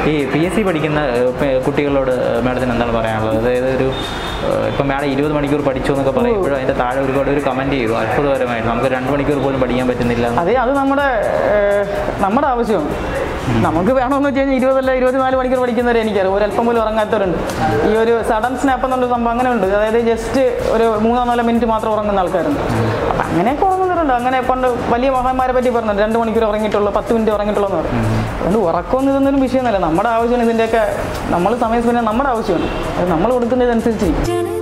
ഈ P S C പഠിക്കുന്ന ഏഹ്, പെ- കുട്ടികളോട് മാഡത്തിന് എന്താണ് പറയാനുള്ളത് അതായത് ഒരു ഏഹ്, ഇപ്പം മാഡം ഇരുപത് മണിക്കൂർ പഠിച്ചു എന്നൊക്കെ പറയുമ്പോഴും അതിൻ്റെ താഴെ ഒരുപാട് ഒരു കമൻറ്റ് ചെയ്തു അത്ഭുതകരമായിട്ട് നമുക്ക് രണ്ട് മണിക്കൂർ പോലും പഠിക്കാൻ പറ്റുന്നില്ല എന്ന്. അതെ അത് നമ്മുടെ ഏഹ്, നമ്മുടെ ആവശ്യമാണ് നമുക്ക് വേണമെന്ന് വെച്ച് കഴിഞ്ഞാൽ ഇരുപതല്ല ഇരുപത്തിനാല് മണിക്കൂർ പഠിക്കുന്നവരെ എനിക്കറിയാം ഒരു അല്പം പോലും ഉറങ്ങാത്തവരുണ്ട് ഈ ഒരു സഡൻ സ്നാപ്പ് എന്നുള്ള സംഭവം അങ്ങനെ ഉണ്ട് അതായത് ജസ്റ്റ് ഒരു മൂന്നോ നാലോ മിനിറ്റ് മാത്രം ഉറങ്ങുന്ന ആൾക്കാരുണ്ട് അപ്പം അങ്ങനെയൊക്കെ ഉറങ്ങുന്നവരുണ്ട് അങ്ങനെ പണ്ട് വലിയ മഹാന്മാരെ പറ്റി പറഞ്ഞിട്ടുണ്ട് രണ്ട് മണിക്കൂർ ഉറങ്ങിയിട്ടുള്ളൂ പത്ത് മിനിറ്റ് ഉറങ്ങിയിട്ടുള്ളൂ എന്ന് പറയും അതുകൊണ്ട് ഉറക്കമൊന്നും ഇതൊന്നും വിഷയമൊന്നുമല്ല നമ്മുടെ ആവശ്യമാണ് ഇതിൻ്റെയൊക്കെ നമ്മൾ സമയം സ്പെൻഡ് നമ്മുടെ ആവശ്യമാണ് അത് നമ്മൾ കൊടുക്കുന്നതനുസരിച്ച് ജന